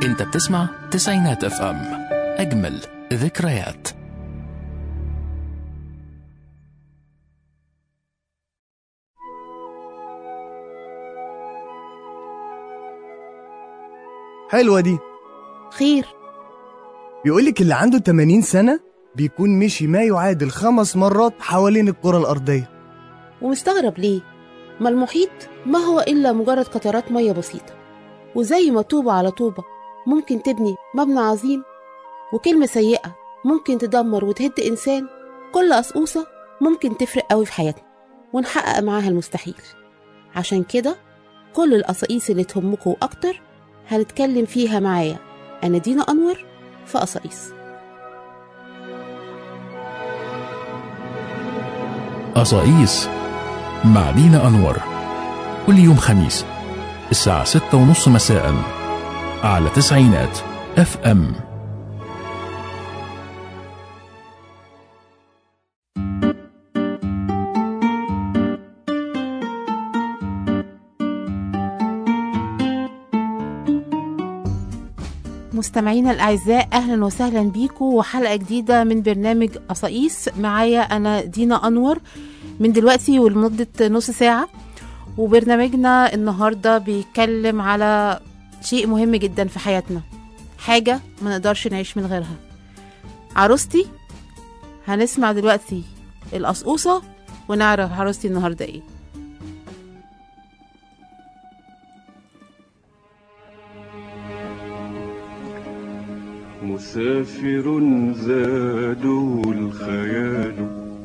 انت بتسمع تسعينات اف ام اجمل ذكريات حلوة دي خير بيقولك اللي عنده 80 سنة بيكون مشي ما يعادل خمس مرات حوالين الكرة الأرضية ومستغرب ليه ما المحيط ما هو إلا مجرد قطرات مية بسيطة وزي ما طوبة على طوبة ممكن تبني مبنى عظيم وكلمة سيئة ممكن تدمر وتهد إنسان كل قصقوصة ممكن تفرق قوي في حياتنا ونحقق معاها المستحيل عشان كده كل القصاقيس اللي تهمكوا أكتر هنتكلم فيها معايا أنا دينا أنور في قصاقيس قصاقيس مع دينا أنور كل يوم خميس الساعة ستة ونص مساء على تسعينات اف ام مستمعينا الأعزاء أهلا وسهلا بيكم وحلقة جديدة من برنامج قصاقيس معايا أنا دينا أنور من دلوقتي ولمدة نص ساعة وبرنامجنا النهاردة بيتكلم على شيء مهم جدا في حياتنا حاجة ما نقدرش نعيش من غيرها عروستي هنسمع دلوقتي القصقوصة ونعرف عروستي النهاردة ايه مسافر زاده الخيال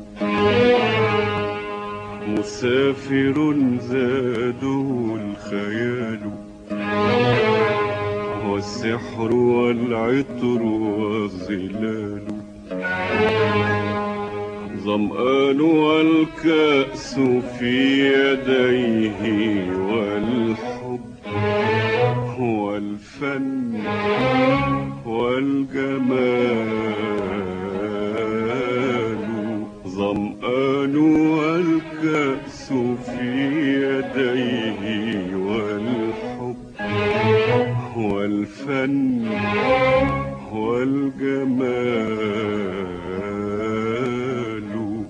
مسافر زاده الخيال والسحر والعطر والظلال ظمآن والكأس في يديه والحب والفن والجمال ظمآن والكأس في يديه والحب والفن والجمال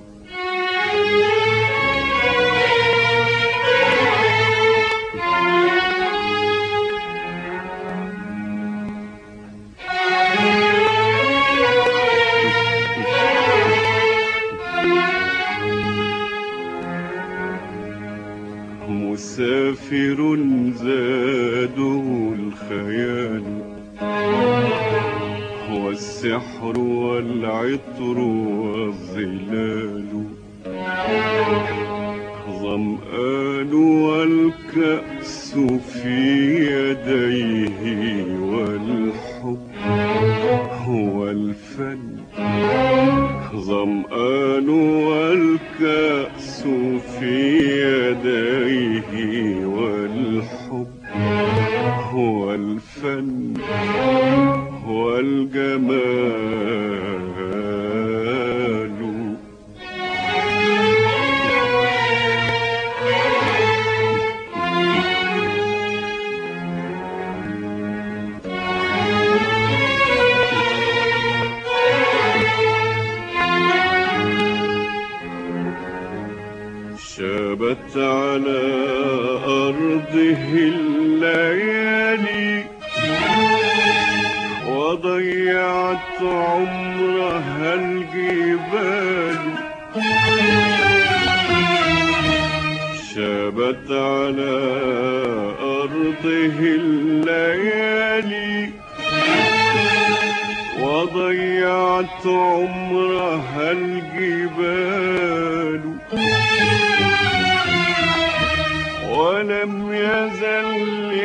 مسافر زاده الخيال والسحر والعطر والظلال ظمآن والكأس في يديه والحب والفن ظمآن والكأس في يديه والحب والفن والجمال شابت على أرضه الليالي وضيعت عمرها الجبال شابت على أرضه الليالي وضيعت عمرها الجبال ولم يزل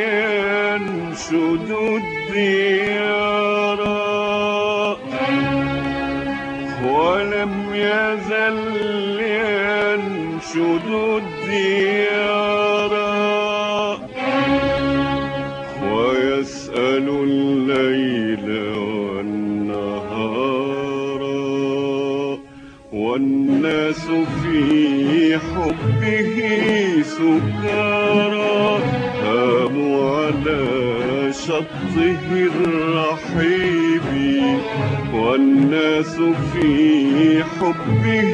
ينشد الديار ولم يزل ينشد الديار ويسأل الليل والنهار والناس في حبه سكارى هاموا على شطه الرحيب والناس في حبه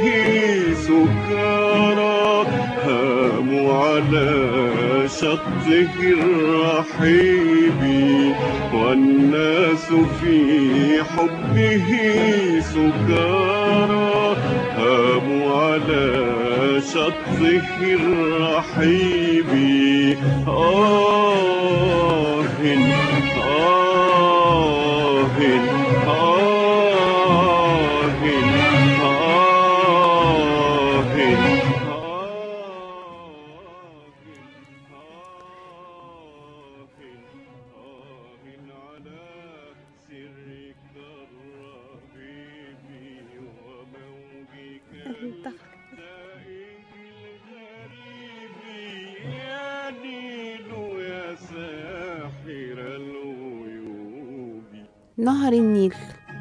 سكارى هاموا على شطه الرحيب والناس في حبه سكارى هاموا على شطه الرحيب آه آه آه يا نيل يا ساحر الغيوب نهر النيل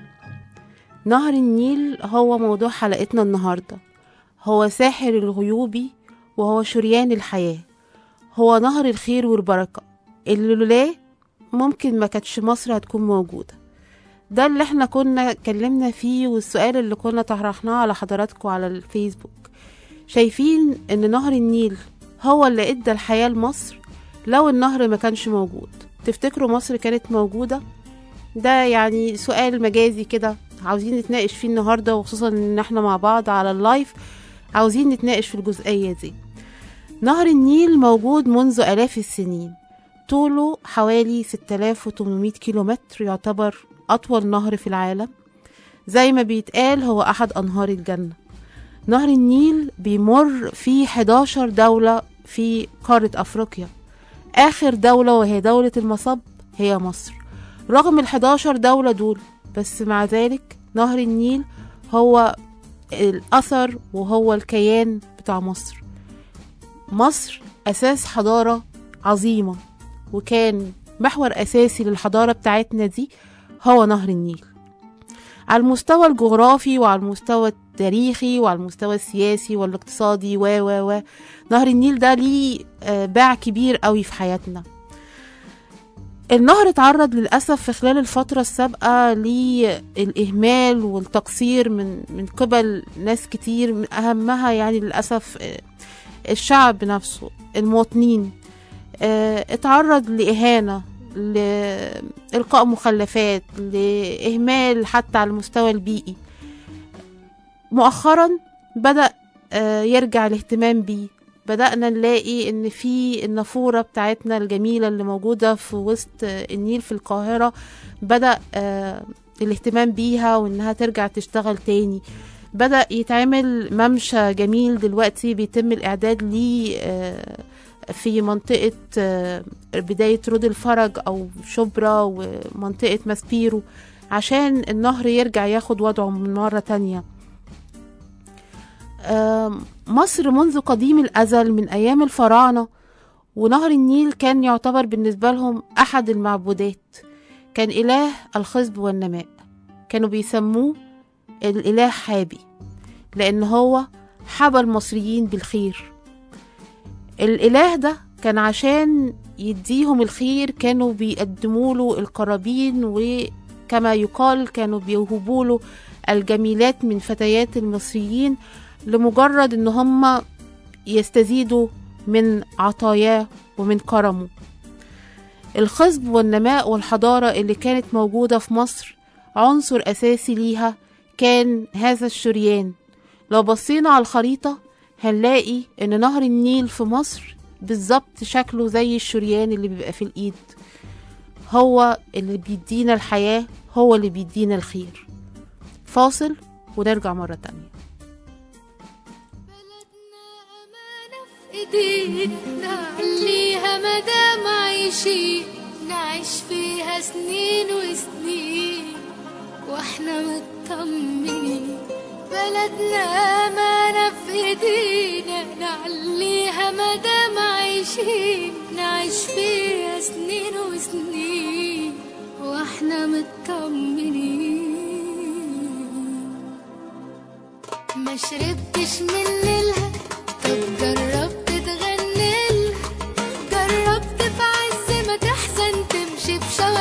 نهر النيل هو موضوع حلقتنا النهاردة هو ساحر الغيوب وهو شريان الحياة هو نهر الخير والبركة اللي لولاه ممكن ما كانتش مصر هتكون موجودة ده اللي احنا كنا اتكلمنا فيه والسؤال اللي كنا طرحناه على حضراتكم على الفيسبوك شايفين ان نهر النيل هو اللي ادى الحياة لمصر لو النهر ما كانش موجود تفتكروا مصر كانت موجودة ده يعني سؤال مجازي كده عاوزين نتناقش فيه النهاردة وخصوصا ان احنا مع بعض على اللايف عاوزين نتناقش في الجزئية دي نهر النيل موجود منذ آلاف السنين طوله حوالي 6800 كيلومتر يعتبر أطول نهر في العالم زي ما بيتقال هو أحد أنهار الجنة نهر النيل بيمر في 11 دولة في قارة أفريقيا آخر دولة وهي دولة المصب هي مصر رغم ال 11 دولة دول بس مع ذلك نهر النيل هو الأثر وهو الكيان بتاع مصر مصر أساس حضارة عظيمة وكان محور أساسي للحضارة بتاعتنا دي هو نهر النيل على المستوى الجغرافي وعلى المستوى التاريخي وعلى المستوى السياسي والاقتصادي و و و نهر النيل ده ليه آه، باع كبير قوي في حياتنا النهر اتعرض للأسف في خلال الفترة السابقة للإهمال والتقصير من من قبل ناس كتير من أهمها يعني للأسف آه، الشعب نفسه المواطنين آه، اتعرض لإهانة لإلقاء مخلفات لإهمال حتى على المستوى البيئي مؤخرا بدأ آه، يرجع الاهتمام بيه بدأنا نلاقي إن في النافورة بتاعتنا الجميلة اللي موجودة في وسط آه، النيل في القاهرة بدأ آه، الاهتمام بيها وإنها ترجع تشتغل تاني بدأ يتعمل ممشى جميل دلوقتي بيتم الإعداد ليه آه، في منطقة آه، بداية رود الفرج أو شبرا ومنطقة ماسبيرو عشان النهر يرجع ياخد وضعه من مرة تانية آم، مصر منذ قديم الأزل من أيام الفراعنة ونهر النيل كان يعتبر بالنسبة لهم أحد المعبودات كان إله الخصب والنماء كانوا بيسموه الإله حابي لأن هو حبى المصريين بالخير الإله ده كان عشان يديهم الخير كانوا بيقدموا له القرابين وكما يقال كانوا بيوهبوا له الجميلات من فتيات المصريين لمجرد ان هم يستزيدوا من عطاياه ومن كرمه الخصب والنماء والحضارة اللي كانت موجودة في مصر عنصر أساسي ليها كان هذا الشريان لو بصينا على الخريطة هنلاقي إن نهر النيل في مصر بالظبط شكله زي الشريان اللي بيبقى في الإيد هو اللي بيدينا الحياة هو اللي بيدينا الخير فاصل ونرجع مرة تانية بلدنا أمانة في إيدينا نعليها مدام عايشين نعيش فيها سنين وسنين واحنا مطمنين بلدنا أمانة في إيدينا نعليها مدام عايشين نعيش فيها سنين وسنين واحنا مطمنين ما شربتش من ليلها طب جربت تغني لها جربت في عز ما تحزن تمشي بشوق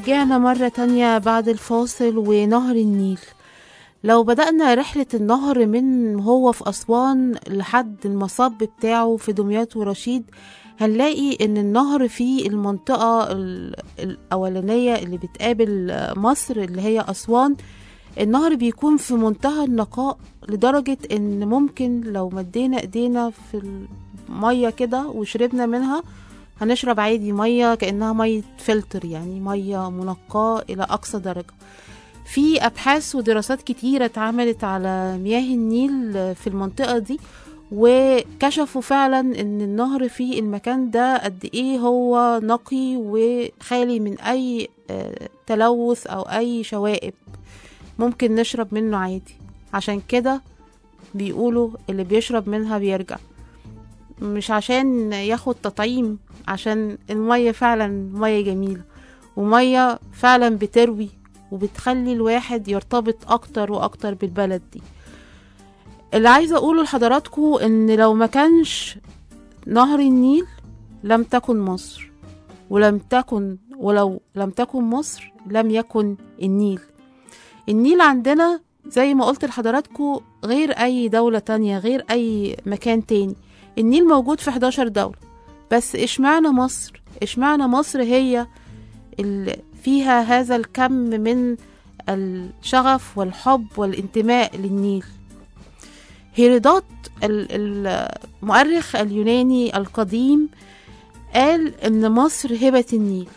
ورجعنا مرة تانية بعد الفاصل ونهر النيل لو بدأنا رحلة النهر من هو في أسوان لحد المصب بتاعه في دمياط ورشيد هنلاقي إن النهر في المنطقة ال- الأولانية اللي بتقابل مصر اللي هي أسوان النهر بيكون في منتهى النقاء لدرجة إن ممكن لو مدينا إيدينا في المية كده وشربنا منها هنشرب عادي مية كأنها مية فلتر يعني مية منقاة إلى أقصى درجة في أبحاث ودراسات كتيرة اتعملت على مياه النيل في المنطقة دي وكشفوا فعلا ان النهر في المكان ده قد ايه هو نقي وخالي من اي آه، تلوث او اي شوائب ممكن نشرب منه عادي عشان كده بيقولوا اللي بيشرب منها بيرجع مش عشان ياخد تطعيم عشان المية فعلا مية جميلة ومية فعلا بتروي وبتخلي الواحد يرتبط أكتر وأكتر بالبلد دي اللي عايزة أقوله لحضراتكم إن لو ما كانش نهر النيل لم تكن مصر ولم تكن ولو لم تكن مصر لم يكن النيل النيل عندنا زي ما قلت لحضراتكم غير أي دولة تانية غير أي مكان تاني النيل موجود في 11 دولة بس اشمعنى مصر اشمعنى مصر هي اللي فيها هذا الكم من الشغف والحب والانتماء للنيل هيرودوت ال- المؤرخ اليوناني القديم قال ان مصر هبة النيل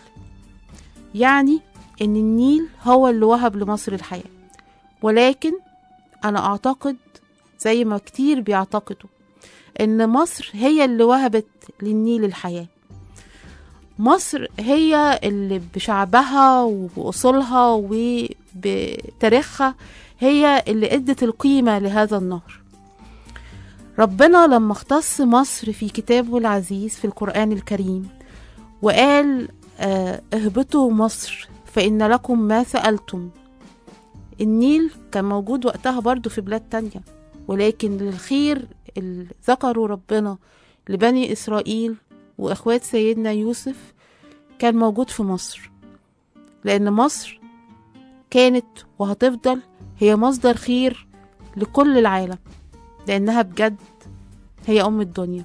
يعني ان النيل هو اللي وهب لمصر الحياة ولكن انا اعتقد زي ما كتير بيعتقدوا ان مصر هي اللي وهبت للنيل الحياة مصر هي اللي بشعبها وبأصولها وبتاريخها هي اللي ادت القيمة لهذا النهر ربنا لما اختص مصر في كتابه العزيز في القرآن الكريم وقال آه، اهبطوا مصر فإن لكم ما سألتم النيل كان موجود وقتها برضو في بلاد تانية ولكن للخير اللي ذكروا ربنا لبني إسرائيل وإخوات سيدنا يوسف كان موجود في مصر لأن مصر كانت وهتفضل هي مصدر خير لكل العالم لأنها بجد هي أم الدنيا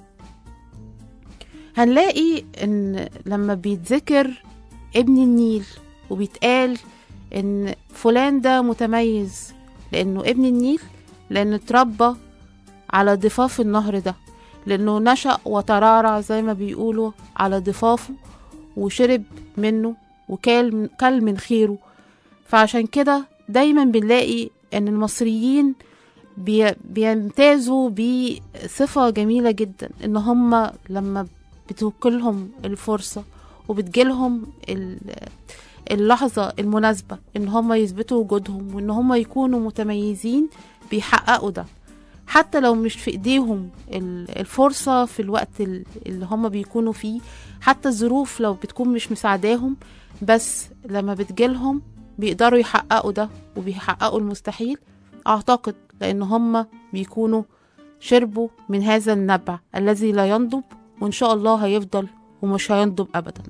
هنلاقي إن لما بيتذكر ابن النيل وبيتقال إن فلان ده متميز لأنه ابن النيل لأنه اتربى على ضفاف النهر ده لأنه نشأ وترعرع زي ما بيقولوا على ضفافه وشرب منه وكال من, كل من خيره فعشان كده دايما بنلاقي ان المصريين بي بيمتازوا بصفة جميلة جدا ان هم لما بتوكلهم الفرصة وبتجيلهم ال- اللحظة المناسبة ان هم يثبتوا وجودهم وان هم يكونوا متميزين بيحققوا ده حتى لو مش في ايديهم ال- الفرصة في الوقت ال- اللي هم بيكونوا فيه حتى الظروف لو بتكون مش مساعداهم بس لما بتجيلهم بيقدروا يحققوا ده وبيحققوا المستحيل اعتقد لان هم بيكونوا شربوا من هذا النبع الذي لا ينضب وان شاء الله هيفضل ومش هينضب ابدا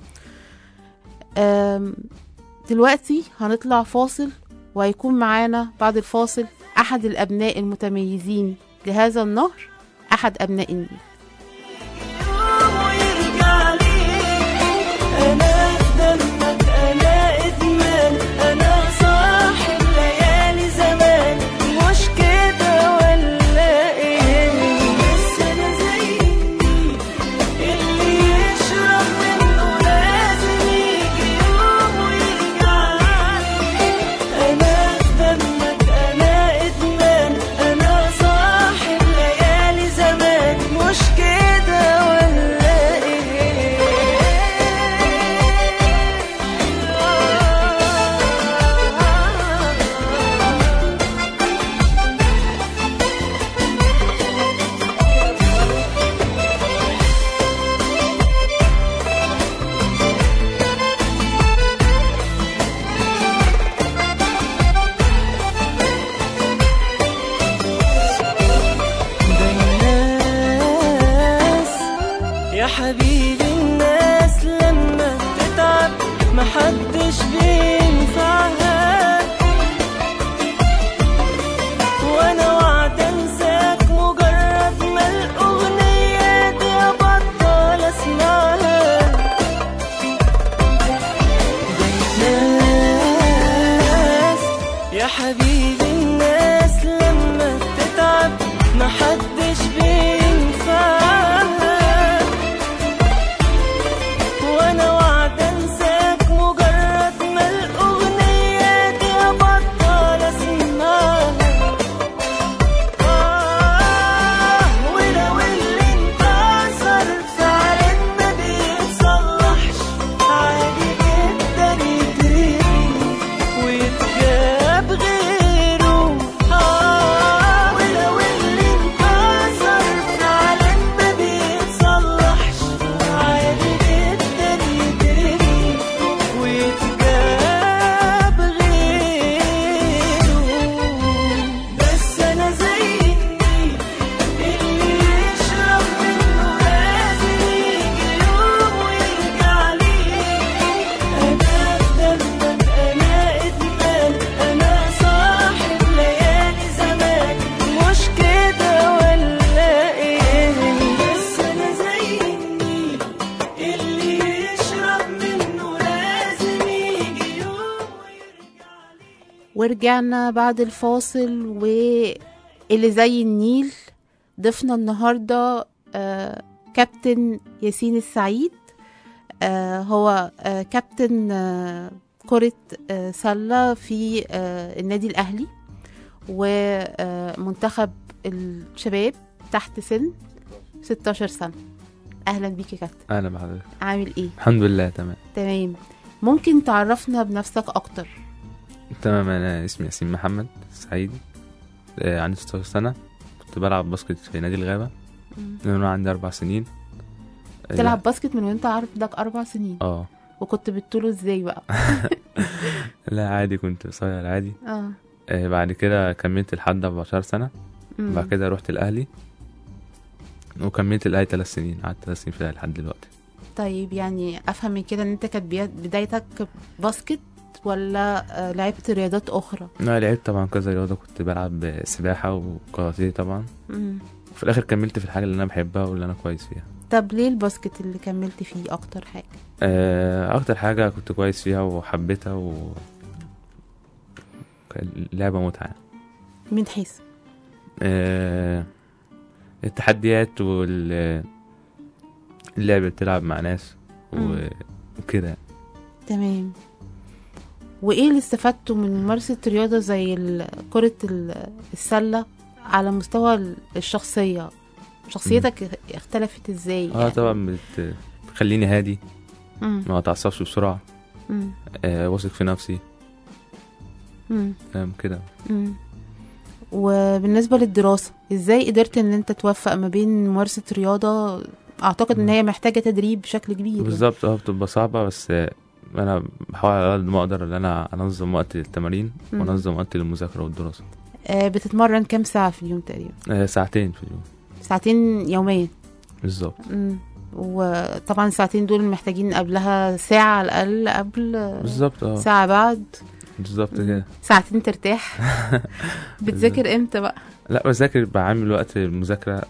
أم، دلوقتي هنطلع فاصل وهيكون معانا بعد الفاصل احد الابناء المتميزين لهذا النهر احد ابناء النيل ويرجع ليك انا دمك انا ادمان انا صاحب ليالي زمان مش كده ولا ايه بس انا زي النيل اللي يشرب منه لازم يجي يوم ويرجع ليك انا دمك انا ادمان انا صاحب ليالي زمان مش كده ولا ايه ده الناس يا حبيبي الناس لما بتتعب محدش ورجعنا بعد الفاصل واللي زي النيل ضفنا النهاردة آه كابتن ياسين السعيد آه هو آه كابتن آه كرة آه سلة في آه النادي الأهلي ومنتخب الشباب تحت سن 16 سنة أهلا بيك يا كابتن اهلا بحضرتك عامل إيه؟ الحمد لله تمام تمام ممكن تعرفنا بنفسك أكتر تمام انا اسمي ياسين محمد سعيد آه، عندي 16 سنه كنت بلعب باسكت في نادي الغابه من وانا عندي اربع سنين آه، تلعب باسكت من وانت عارف عندك أربع سنين اه وكنت بتطوله ازاي بقى؟ لا عادي كنت قصير عادي اه آه، بعد كده كملت لحد 14 سنه مم. بعد كده رحت الاهلي وكملت الاهلي ثلاث سنين قعدت ثلاث سنين في الاهلي لحد دلوقتي طيب يعني افهم من كده ان انت كانت بيا- بدايتك باسكت ولا آه، لعبت رياضات اخرى لا لعبت طبعا كذا رياضه كنت بلعب سباحه وكاراتيه طبعا مم. وفي الاخر كملت في الحاجه اللي انا بحبها واللي انا كويس فيها طب ليه الباسكت اللي كملت فيه اكتر حاجه آه، اكتر حاجه كنت كويس فيها وحبيتها و كان لعبه متعه من حيث آه، التحديات وال اللعب بتلعب مع ناس و- مم. وكده تمام وايه اللي استفدته من ممارسه رياضه زي ال- كره ال- السله على مستوى ال- الشخصيه شخصيتك اختلفت ازاي اه طبعا بت- بتخليني هادي مم. ما اتعصبش بسرعه مم. آه، واثق في نفسي مم. فاهم كده مم. وبالنسبة للدراسة ازاي قدرت ان انت توفق ما بين ممارسة رياضة اعتقد ان هي محتاجة تدريب بشكل كبير يعني. بالظبط اه بتبقى صعبة بس آه، انا بحاول على قد ما اقدر ان انا انظم وقت للتمارين مم. وانظم وقت للمذاكرة والدراسة آه بتتمرن كام ساعة في اليوم تقريبا آه، ساعتين في اليوم ساعتين يوميا بالظبط مم. وطبعا الساعتين دول محتاجين قبلها ساعة على الأقل قبل بالظبط اه ساعة بعد بالظبط كده ساعتين ترتاح بتذاكر امتى بقى لا بذاكر بعمل وقت المذاكرة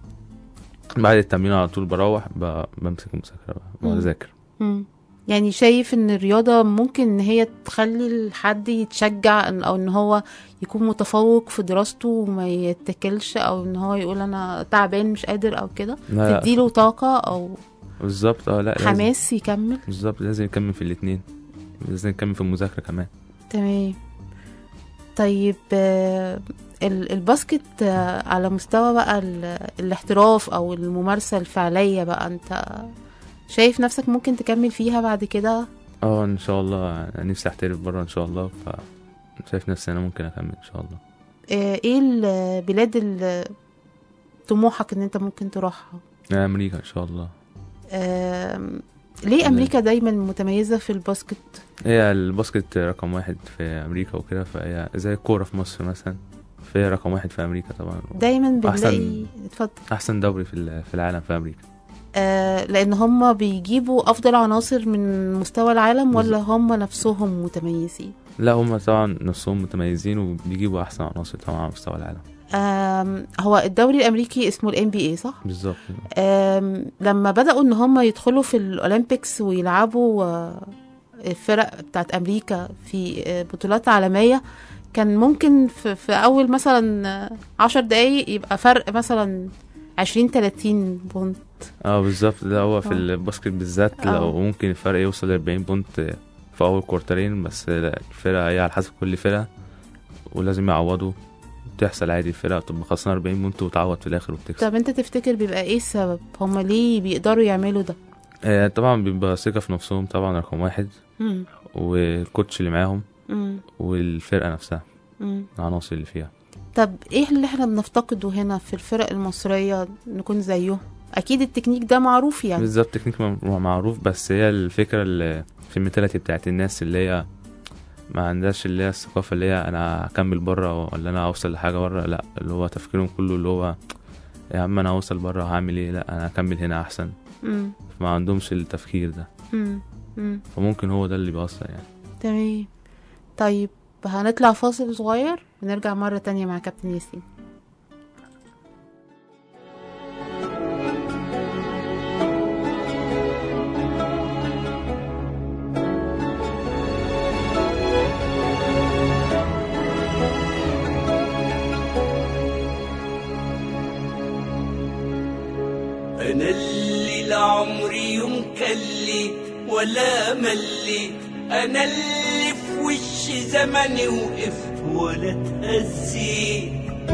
بعد التمرين على طول بروح ب- بمسك المذاكرة بقى مم. بقعد اذاكر مم. يعني شايف ان الرياضة ممكن ان هي تخلي الحد يتشجع إن- او ان هو يكون متفوق في دراسته وما يتكلش او ان هو يقول انا تعبان مش قادر او كده لا لا تديله طاقة او بالظبط اه لا لازم حماس يكمل بالظبط لازم يكمل في الاتنين لازم يكمل في المذاكرة كمان تمام طيب آه، ال- الباسكت آه، على مستوى بقى ال- الاحتراف او الممارسة الفعلية بقى انت شايف نفسك ممكن تكمل فيها بعد كده اه ان شاء الله انا نفسي احترف بره ان شاء الله ف شايف نفسي انا ممكن اكمل ان شاء الله آه، ايه البلاد اللي طموحك ان انت ممكن تروحها آه، امريكا ان شاء الله آم، ليه امريكا دايما متميزه في الباسكت هي الباسكت رقم واحد في امريكا وكده فهي زي الكوره في مصر مثلا فهي رقم واحد في امريكا طبعا دايما بنلاقي أحسن- اتفضل احسن دوري في ال- في العالم في امريكا آه لان هم بيجيبوا افضل عناصر من مستوى العالم ولا هم نفسهم متميزين لا هم طبعا نفسهم متميزين وبيجيبوا احسن عناصر طبعا على مستوى العالم آم، هو الدوري الامريكي اسمه الام بي اي صح بالظبط آم، لما بداوا ان هم يدخلوا في الاولمبيكس ويلعبوا آه، الفرق بتاعت امريكا في آه، بطولات عالميه كان ممكن في, في اول مثلا آه، عشر دقايق يبقى فرق مثلا عشرين تلاتين بونت اه بالظبط ده هو في آه. الباسكت بالذات آه. لو ممكن الفرق يوصل ل 40 بونت في اول كورترين بس لا، الفرقه هي على حسب كل فرقه ولازم يعوضوا بتحصل عادي الفرقه تبقى خسرانه 40 بونت وتعوض في الاخر وبتكسب طب انت تفتكر بيبقى ايه السبب هما ليه بيقدروا يعملوا ده آه طبعا بيبقى ثقه في نفسهم طبعا رقم واحد مم. والكوتش اللي معاهم مم. والفرقه نفسها مم. العناصر اللي فيها طب ايه اللي احنا بنفتقده هنا في الفرق المصرية نكون زيهم اكيد التكنيك ده معروف يعني بالظبط تكنيك م- معروف بس هي الفكره اللي في الميتاليتي بتاعت الناس اللي هي ما عندهاش اللي هي الثقافه اللي هي انا هكمل بره ولا انا اوصل لحاجه بره لا اللي هو تفكيرهم كله اللي هو يا عم انا اوصل بره هعمل ايه لا انا هكمل هنا احسن مم. ما عندهمش التفكير ده مم. مم. فممكن هو ده اللي بيأثر يعني تمام طيب هنطلع فاصل صغير ونرجع مرة تانية مع كابتن ياسين أنا اللي لعمري يوم كليت ولا مليت أنا اللي في وش زمني وقفت ولا اتهزيت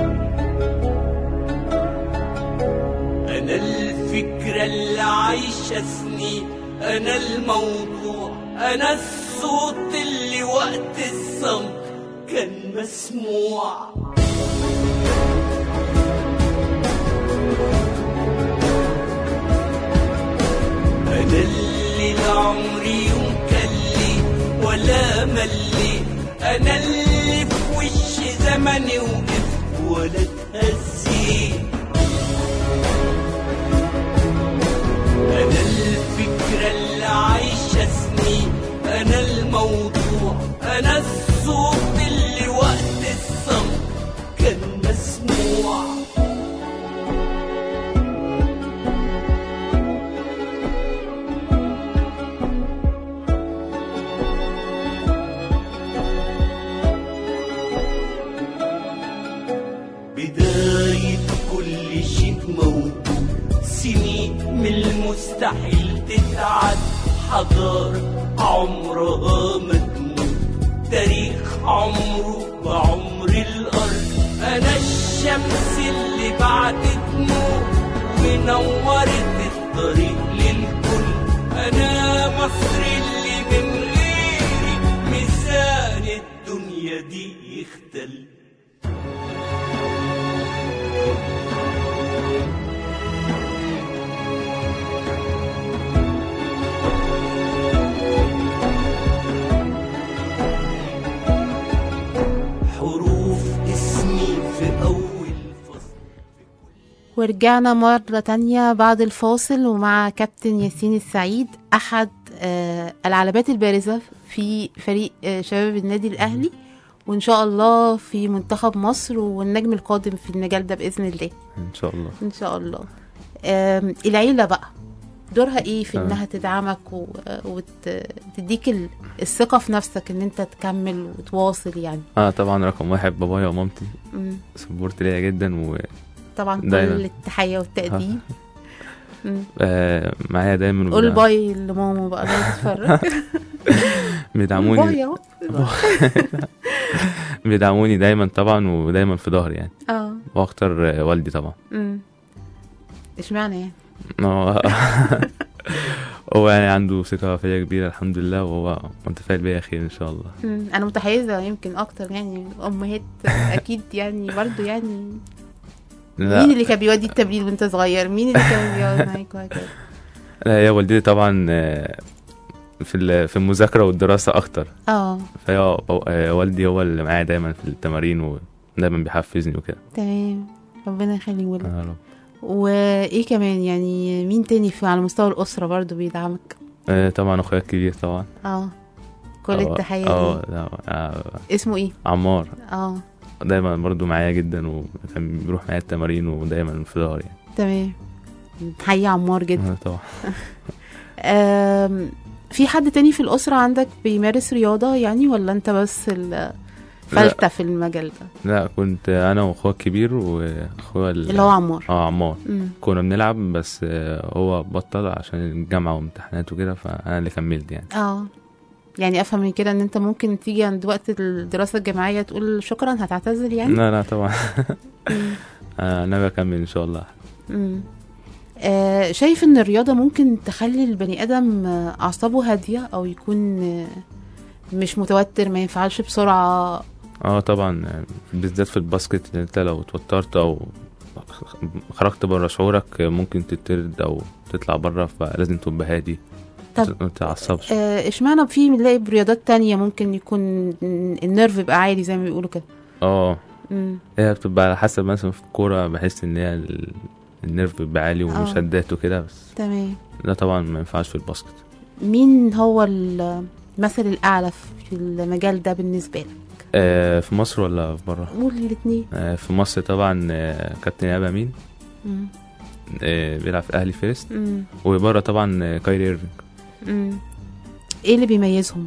أنا الفكرة اللي عايشة سنين أنا الموضوع أنا الصوت اللي وقت الصمت كان مسموع أنا اللي لعمري يوم كليت ولا مليت أنا اللي في وش زمني وقفت ولا اتهزيت أنا الفكرة اللي عايشة سنين أنا الموضوع أنا الصوت اللي وقت الصمت كان مسموع بداية كل شيء موجود سنين من المستحيل تتعد حضارة عمرها ما تموت تاريخ عمره بعمر الأرض أنا الشمس اللي بعدت نور ونورت الطريق للكل أنا مصر اللي من غيري ميزان الدنيا دي يختل حروف اسمي في أول فصل ورجعنا مرة تانية بعد الفاصل ومع كابتن ياسين السعيد أحد آه، العلامات البارزة في فريق آه، شباب النادي الأهلي وإن شاء الله في منتخب مصر والنجم القادم في المجال ده بإذن الله ان شاء الله إن شاء الله آم، العيلة بقى دورها إيه في تمام. إنها تدعمك وتديك الثقة في نفسك إن أنت تكمل وتواصل يعني اه طبعا رقم واحد بابايا ومامتي مم. سبورت ليا جدا طبعا كل دايماً. التحية والتقدير مم. ومعايا دايما قول وبيدع- باي لماما بقى لو بتتفرج بيدعموني باي اهو بيدعموني دايما طبعا ودايما في ظهري يعني اه واكتر آه، والدي طبعا أمم. اشمعنى يعني هو هو يعني عنده ثقة فيا كبيرة الحمد لله وهو متفائل بيا خير إن شاء الله أمم. انا متحيزه يمكن اكتر يعني امهات اكيد يعني برضو يعني مين لا اللي كان بيودي التمرين وانت صغير مين اللي كان بيقعد معاك وهكذا لا هي والدتي طبعا آه، في ال- في المذاكرة والدراسة أكتر اه فهي آه، والدي هو اللي معايا دايما في التمارين ودايما بيحفزني وكده تمام ربنا يخليه لك يا رب وايه كمان يعني مين تاني في على مستوى الاسره برضو بيدعمك آه، طبعا أخويا الكبير طبعا اه كل هو- التحيه اه ليه لا، آه، اسمه ايه عمار اه دايما برضو معايا جدا وكان بيروح معايا التمارين ودايما في ظهري يعني تمام نحيي عمار جدا آه، طبعا آم، في حد تاني في الأسرة عندك بيمارس رياضة يعني ولا أنت بس الفلتة في المجال ده لا كنت أنا وأخويا الكبير وأخويا ال- اللي هو عمار اه عمار مم. كنا بنلعب بس آه، هو بطل عشان الجامعة وامتحانات وكده فأنا اللي كملت يعني اه يعني أفهم من كده إن أنت ممكن تيجي عند وقت الدراسة الجامعية تقول شكرا هتعتزل يعني لا لا طبعا مم. آه، أنا بكمل إن شاء الله مم. آه شايف إن الرياضة ممكن تخلي البني آدم آه، أعصابه هادية أو يكون آه، مش متوتر ما ينفعلش بسرعة اه طبعا آه، بالذات في الباسكت انت لو اتوترت او خرجت بره شعورك آه، ممكن تترد او تطلع بره فلازم تبقى هادي طب ما تتعصبش آه، اشمعنى في بنلاقي برياضات تانية ممكن يكون النيرف يبقى عالي زي ما بيقولوا كده اه مم. هي بتبقى على حسب مثلا في الكورة بحس ان هي ال- النيرف بيبقى عالي آه. ومشدات وكده بس تمام ده طبعا ما ينفعش في الباسكت مين هو المثل الأعلى في المجال ده بالنسبة لك؟ آه في مصر ولا في بره قول الاتنين آه في مصر طبعا آه كابتن ايهاب امين مم. آه بيلعب في اهلي فيرست مم. وبره طبعا آه كايري ايرفينج مم. ايه اللي بيميزهم؟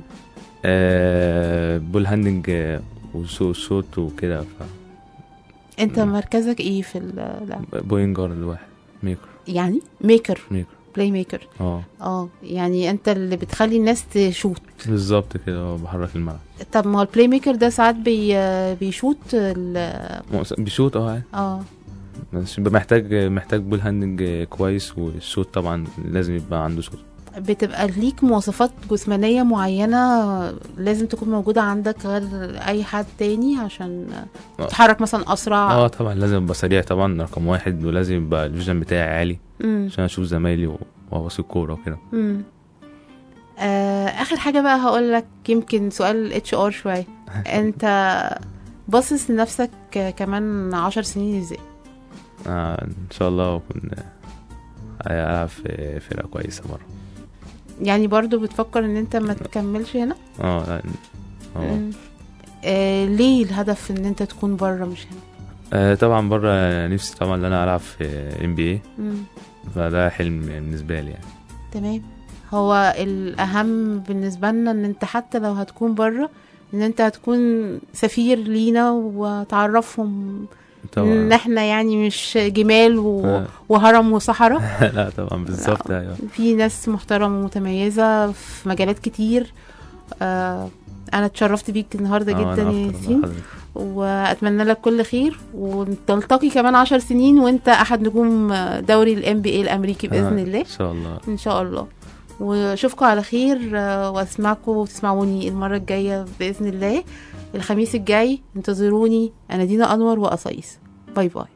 آه بول هاندنج آه وسوق الشوت وكده ف انت مركزك ايه في اللعب؟ بوينت جارد واحد ميكر يعني ميكر ميكر بلاي ميكر اه اه يعني انت اللي بتخلي الناس تشوت بالظبط كده اه بحرك الملعب طب ما هو البلاي ميكر ده ساعات بي بيشوت ال- مؤس- بيشوط اه عادي. اه بس بيبقى محتاج محتاج بول هاندنج كويس والشوط طبعا لازم يبقى عنده شوط بتبقى ليك مواصفات جسمانية معينة لازم تكون موجودة عندك غير أي حد تاني عشان آه. تتحرك مثلا أسرع اه طبعا لازم ابقى سريع طبعا رقم واحد ولازم يبقى الفيجن بتاعي عالي مم. عشان اشوف زمايلي و- وابص الكوره وكده مم. آه آخر حاجة بقى هقول لك يمكن سؤال اتش ار شوية أنت باصص لنفسك كمان عشر سنين ازاي؟ آه ان شاء الله اكون آه، العب في فرقه كويسه بره يعني برضو بتفكر ان انت ما تكملش هنا؟ اه لا اه مم. آه ليه الهدف ان انت تكون بره مش هنا؟ آه، طبعا بره نفسي طبعا ان انا العب في ام بي اي مم. فده حلم بالنسبه لي يعني تمام هو الأهم بالنسبة لنا إن أنت حتى لو هتكون بره إن أنت هتكون سفير لينا وتعرفهم إن طبعا إحنا يعني مش جمال و... آه. وهرم وصحراء لا طبعا بالظبط ايوه في ناس محترمة ومتميزة في مجالات كتير آه أنا اتشرفت بيك النهاردة آه، جدا أنا يا أكتر ياسين حضرتك. وأتمنى لك كل خير ونلتقي كمان عشر سنين وأنت أحد نجوم دوري الام بي اي الأمريكي بإذن آه، الله ان شاء الله ان شاء الله واشوفكم على خير آه، واسمعكم وتسمعوني المره الجايه باذن الله الخميس الجاي انتظروني انا دينا انور وقصايص باي باي